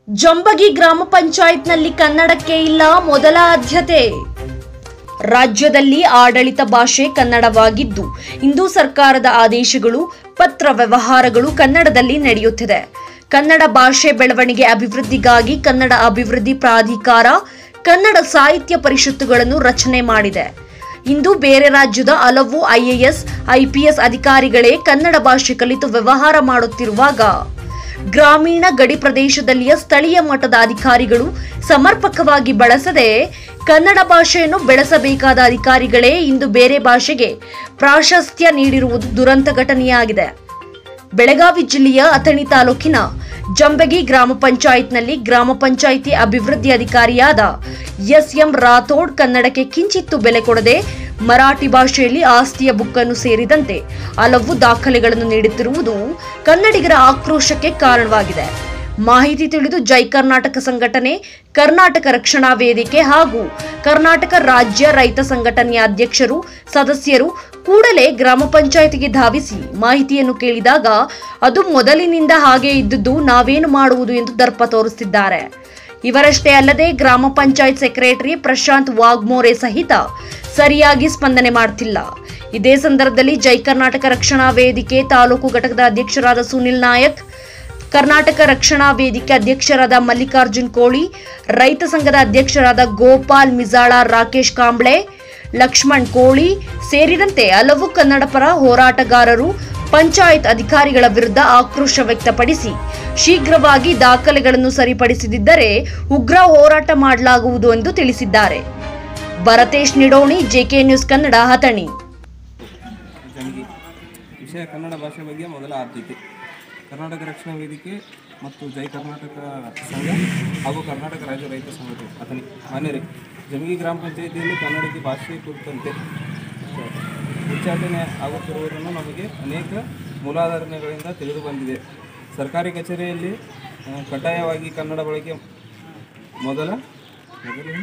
ಜಂಬಗಿ ಗ್ರಾಮ ಪಂಚಾಯತ್ನಲ್ಲಿ ಕನ್ನಡಕ್ಕೆ ಇಲ್ಲ ಮೊದಲ ಆದ್ಯತೆ ರಾಜ್ಯದಲ್ಲಿ ಆಡಳಿತ ಭಾಷೆ ಕನ್ನಡವಾಗಿದ್ದು ಇಂದು ಸರ್ಕಾರದ ಆದೇಶಗಳು ಪತ್ರ ವ್ಯವಹಾರಗಳು ಕನ್ನಡದಲ್ಲಿ ನಡೆಯುತ್ತಿದೆ ಕನ್ನಡ ಭಾಷೆ ಬೆಳವಣಿಗೆ ಅಭಿವೃದ್ಧಿಗಾಗಿ ಕನ್ನಡ ಅಭಿವೃದ್ಧಿ ಪ್ರಾಧಿಕಾರ ಕನ್ನಡ ಸಾಹಿತ್ಯ ಪರಿಷತ್ತುಗಳನ್ನು ರಚನೆ ಮಾಡಿದೆ ಇಂದು ಬೇರೆ ರಾಜ್ಯದ ಹಲವು ಐಎಎಸ್ ಐಪಿಎಸ್ ಅಧಿಕಾರಿಗಳೇ ಕನ್ನಡ ಭಾಷೆ ಕಲಿತು ವ್ಯವಹಾರ ಮಾಡುತ್ತಿರುವಾಗ ಗ್ರಾಮೀಣ ಗಡಿ ಪ್ರದೇಶದಲ್ಲಿಯ ಸ್ಥಳೀಯ ಮಟ್ಟದ ಅಧಿಕಾರಿಗಳು ಸಮರ್ಪಕವಾಗಿ ಬಳಸದೆ ಕನ್ನಡ ಭಾಷೆಯನ್ನು ಬೆಳೆಸಬೇಕಾದ ಅಧಿಕಾರಿಗಳೇ ಇಂದು ಬೇರೆ ಭಾಷೆಗೆ ಪ್ರಾಶಸ್ತ್ಯ ನೀಡಿರುವುದು ದುರಂತ ಘಟನೆಯಾಗಿದೆ ಬೆಳಗಾವಿ ಜಿಲ್ಲೆಯ ಅಥಣಿ ತಾಲೂಕಿನ ಜಂಬಗಿ ಗ್ರಾಮ ಪಂಚಾಯತ್ನಲ್ಲಿ ಗ್ರಾಮ ಪಂಚಾಯಿತಿ ಅಭಿವೃದ್ಧಿ ಅಧಿಕಾರಿಯಾದ ಎಸ್ ಎಂ ರಾಥೋಡ್ ಕನ್ನಡಕ್ಕೆ ಕಿಂಚಿತ್ತು ಬೆಲೆ ಕೊಡದೆ ಮರಾಠಿ ಭಾಷೆಯಲ್ಲಿ ಆಸ್ತಿಯ ಬುಕ್ಕನ್ನು ಸೇರಿದಂತೆ ಹಲವು ದಾಖಲೆಗಳನ್ನು ನೀಡುತ್ತಿರುವುದು ಕನ್ನಡಿಗರ ಆಕ್ರೋಶಕ್ಕೆ ಕಾರಣವಾಗಿದೆ ಮಾಹಿತಿ ತಿಳಿದು ಜೈ ಕರ್ನಾಟಕ ಸಂಘಟನೆ ಕರ್ನಾಟಕ ರಕ್ಷಣಾ ವೇದಿಕೆ ಹಾಗೂ ಕರ್ನಾಟಕ ರಾಜ್ಯ ರೈತ ಸಂಘಟನೆಯ ಅಧ್ಯಕ್ಷರು ಸದಸ್ಯರು ಕೂಡಲೇ ಗ್ರಾಮ ಪಂಚಾಯತಿಗೆ ಧಾವಿಸಿ ಮಾಹಿತಿಯನ್ನು ಕೇಳಿದಾಗ ಅದು ಮೊದಲಿನಿಂದ ಹಾಗೆ ಇದ್ದುದು ನಾವೇನು ಮಾಡುವುದು ಎಂದು ದರ್ಪ ತೋರಿಸುತ್ತಿದ್ದಾರೆ ಇವರಷ್ಟೇ ಅಲ್ಲದೆ ಗ್ರಾಮ ಪಂಚಾಯತ್ ಸೆಕ್ರೆಟರಿ ಪ್ರಶಾಂತ್ ವಾಗ್ಮೋರೆ ಸಹಿತ ಸರಿಯಾಗಿ ಸ್ಪಂದನೆ ಮಾಡ್ತಿಲ್ಲ ಇದೇ ಸಂದರ್ಭದಲ್ಲಿ ಜೈ ಕರ್ನಾಟಕ ರಕ್ಷಣಾ ವೇದಿಕೆ ತಾಲೂಕು ಘಟಕದ ಅಧ್ಯಕ್ಷರಾದ ಸುನಿಲ್ ನಾಯಕ್ ಕರ್ನಾಟಕ ರಕ್ಷಣಾ ವೇದಿಕೆ ಅಧ್ಯಕ್ಷರಾದ ಮಲ್ಲಿಕಾರ್ಜುನ್ ಕೋಳಿ ರೈತ ಸಂಘದ ಅಧ್ಯಕ್ಷರಾದ ಗೋಪಾಲ್ ಮಿಜಾಳ ರಾಕೇಶ್ ಕಾಂಬ್ಳೆ ಲಕ್ಷ್ಮಣ್ ಕೋಳಿ ಸೇರಿದಂತೆ ಹಲವು ಕನ್ನಡ ಪರ ಹೋರಾಟಗಾರರು ಪಂಚಾಯತ್ ಅಧಿಕಾರಿಗಳ ವಿರುದ್ಧ ಆಕ್ರೋಶ ವ್ಯಕ್ತಪಡಿಸಿ ಶೀಘ್ರವಾಗಿ ದಾಖಲೆಗಳನ್ನು ಸರಿಪಡಿಸದಿದ್ದರೆ ಉಗ್ರ ಹೋರಾಟ ಮಾಡಲಾಗುವುದು ಎಂದು ತಿಳಿಸಿದ್ದಾರೆ ಭರತೇಶ್ ನಿಡೋಣಿ ಜೆಕೆ ನ್ಯೂಸ್ ಕನ್ನಡ ಹತಣಿ ಜಂಗಿ ವಿಷಯ ಕನ್ನಡ ಭಾಷೆ ಬಗ್ಗೆ ಮೊದಲ ಆದ್ಯತೆ ಕರ್ನಾಟಕ ರಕ್ಷಣಾ ವೇದಿಕೆ ಮತ್ತು ಜೈ ಕರ್ನಾಟಕ ಸಂಘ ಹಾಗೂ ಕರ್ನಾಟಕ ರಾಜ್ಯ ರೈತ ಸಂಘಟನೆ ಅಥಣಿ ಮಾನ್ಯರೇ ಜಂಗಿ ಗ್ರಾಮ ಪಂಚಾಯಿತಿಯಲ್ಲಿ ಕನ್ನಡಕ್ಕೆ ಭಾಷೆ ಕುರಿತಂತೆ ಉಚ್ಚಾಟನೆ ಆಗುತ್ತಿರುವುದನ್ನು ನಮಗೆ ಅನೇಕ ಮೂಲಾಧಾರಣೆಗಳಿಂದ ತಿಳಿದು ಬಂದಿದೆ ಸರ್ಕಾರಿ ಕಚೇರಿಯಲ್ಲಿ ಆ, ಕಡ್ಡಾಯವಾಗಿ ಕನ್ನಡ ಬಳಕೆ ಮೊದಲ ಮೊದಲು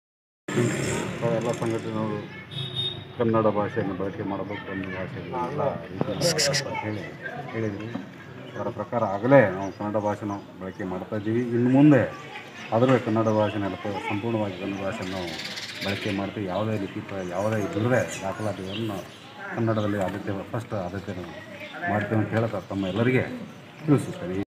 ಎಲ್ಲ ಸಂಘಟನೆಗಳು ಕನ್ನಡ ಭಾಷೆಯನ್ನು ಬಳಕೆ ಮಾಡಬೇಕು ಅನ್ನೋ ಭಾಷೆಗಳು ಎಲ್ಲ ರೀತಿ ಅಂತ ಹೇಳಿ ಹೇಳಿದ್ವಿ ಅದರ ಪ್ರಕಾರ ಆಗಲೇ ನಾವು ಕನ್ನಡ ಭಾಷೆನ ಬಳಕೆ ಮಾಡ್ತಾ ಇದ್ದೀವಿ ಇನ್ನು ಮುಂದೆ ಆದರೂ ಕನ್ನಡ ಭಾಷೆನ ಎಲ್ಲ ಸಂಪೂರ್ಣವಾಗಿ ಕನ್ನಡ ಭಾಷೆಯನ್ನು ನಾವು ಬಳಕೆ ಮಾಡ್ತೀವಿ ಯಾವುದೇ ಲಿಖಿತ ಯಾವುದೇ ಇದ್ದರೆ ದಾಖಲಾತಿಗಳನ್ನು ಕನ್ನಡದಲ್ಲಿ ಆದ್ಯತೆ ಫಸ್ಟ್ ಆದ್ಯತೆ ಮಾಡ್ತೀವಿ ಅಂತ ಹೇಳ್ತಾ ತಮ್ಮ ಎಲ್ಲರಿಗೆ ತಿಳಿಸುತ್ತೇನೆ